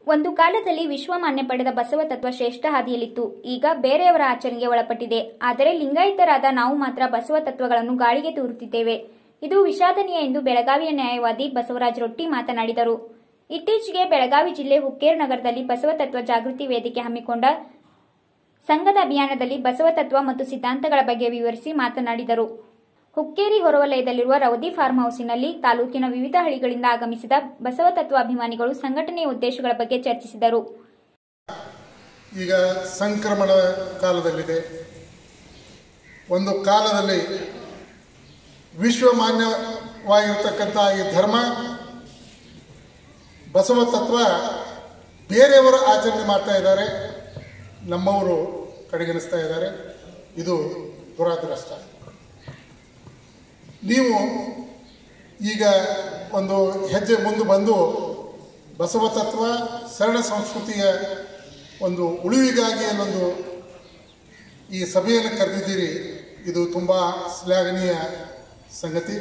ಒಂದು ಕಾಲದಲ್ಲಿ ವಿಶ್ವಮಾನ್ಯ ಪಡೆದ ಬಸವ ತತ್ವ ಶ್ರೇಷ್ಠ ಹಾದಿಯಲ್ಲಿತ್ತು ಈಗ ಬೇರೆಯವರ ಆಚರಣೆಗೆ ಒಳಪಟ್ಟಿದೆ ಆದರೆ ಲಿಂಗಾಯತರಾದ ನಾವು ಮಾತ್ರ ಬಸವ ತತ್ವಗಳನ್ನು ಗಾಳಿಗೆ ತೂರುತ್ತಿದ್ದೇವೆ ಇದು ವಿಷಾದನೀಯ ಎಂದು ಬೆಳಗಾವಿಯ ನ್ಯಾಯವಾದಿ ಬಸವರಾಜ ರೊಟ್ಟಿ ಮಾತನಾಡಿದರು ಇತ್ತೀಚೆಗೆ ಬೆಳಗಾವಿ ಜಿಲ್ಲೆ ಹುಕ್ಕೇರು ನಗರದಲ್ಲಿ ಬಸವ ತತ್ವ ಜಾಗೃತಿ ವೇದಿಕೆ ಹಮ್ಮಿಕೊಂಡ ಸಂಘದ ಅಭಿಯಾನದಲ್ಲಿ ಬಸವ ತತ್ವ ಮತ್ತು ಸಿದ್ಧಾಂತಗಳ ಬಗ್ಗೆ ವಿವರಿಸಿ ಮಾತನಾಡಿದರು ಹುಕ್ಕೇರಿ ಹೊರವಲಯದಲ್ಲಿರುವ ರವದಿ ಫಾರ್ಮ್ ಹೌಸಿನಲ್ಲಿ ತಾಲೂಕಿನ ವಿವಿಧ ಹಳ್ಳಿಗಳಿಂದ ಆಗಮಿಸಿದ ಬಸವ ತತ್ವ ಅಭಿಮಾನಿಗಳು ಸಂಘಟನೆಯ ಉದ್ದೇಶಗಳ ಬಗ್ಗೆ ಚರ್ಚಿಸಿದರು ಈಗ ಸಂಕ್ರಮಣ ಕಾಲದಲ್ಲಿದೆ ಒಂದು ಕಾಲದಲ್ಲಿ ವಿಶ್ವಮಾನ್ಯವಾಗಿರ್ತಕ್ಕಂಥ ಈ ಧರ್ಮ ಬಸವ ತತ್ವ ಬೇರೆಯವರು ಆಚರಣೆ ಮಾಡ್ತಾ ಇದ್ದಾರೆ ನಮ್ಮವರು ಕಡೆಗಣಿಸ್ತಾ ಇದ್ದಾರೆ ಇದು ದುರಾದೃಷ್ಟ ನೀವು ಈಗ ಒಂದು ಹೆಜ್ಜೆ ಮುಂದೆ ಬಂದು ಬಸವ ತತ್ವ ಶರಣ ಸಂಸ್ಕೃತಿಯ ಒಂದು ಉಳಿವಿಗಾಗಿ ಅಲ್ಲೊಂದು ಈ ಸಭೆಯನ್ನು ಕರೆದಿದ್ದೀರಿ ಇದು ತುಂಬ ಶ್ಲಾಘನೀಯ ಸಂಗತಿ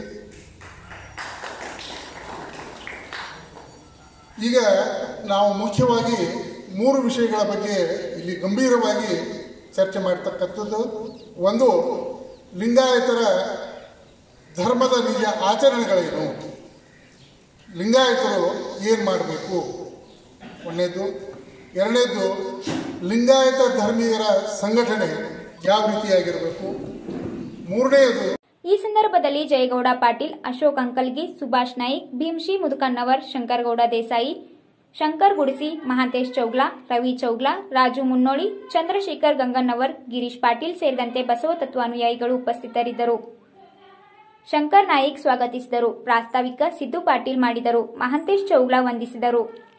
ಈಗ ನಾವು ಮುಖ್ಯವಾಗಿ ಮೂರು ವಿಷಯಗಳ ಬಗ್ಗೆ ಇಲ್ಲಿ ಗಂಭೀರವಾಗಿ ಚರ್ಚೆ ಮಾಡ್ತಕ್ಕಂಥದ್ದು ಒಂದು ಲಿಂಗಾಯತರ ಧರ್ಮದ ನಿಜ ಆಚರಣೆಗಳೇನು ಲಿಂಗಾಯತರು ಏನು ಮಾಡಬೇಕು ಒಂದನೇದು ಎರಡನೇದು ಲಿಂಗಾಯತ ಧರ್ಮೀಯರ ಸಂಘಟನೆ ಯಾವ ರೀತಿಯಾಗಿರಬೇಕು ಮೂರನೆಯದು ಈ ಸಂದರ್ಭದಲ್ಲಿ ಜಯಗೌಡ ಪಾಟೀಲ್ ಅಶೋಕ್ ಅಂಕಲ್ಗಿ ಸುಭಾಷ್ ನಾಯ್ಕ್ ಭೀಮ್ಶಿ ಮುದುಕನ್ನವರ್ ಶಂಕರಗೌಡ ದೇಸಾಯಿ ಶಂಕರ್ ಗುಡಿಸಿ ಮಹಾಂತೇಶ್ ಚೌಗ್ಲಾ ರವಿ ಚೌಗ್ಲಾ ರಾಜು ಮುನ್ನೋಳಿ ಚಂದ್ರಶೇಖರ್ ಗಂಗನ್ನವರ್ ಗಿರೀಶ್ ಪಾಟೀಲ್ ಸೇರಿದಂತೆ ಬಸವ ತತ್ವ ಅನುಯಾಯಿಗಳು ಉಪಸ್ಥಿತರಿದ್ದರು ಶಂಕರ್ ನಾಯಿಕ್ ಸ್ವಾಗತಿಸಿದರು ಪ್ರಾಸ್ತಾವಿಕ ಸಿದ್ದು ಪಾಟೀಲ್ ಮಾಡಿದರು ಮಹಾಂತೇಶ್ ಚೌಗ್ಲಾ ವಂದಿಸಿದರು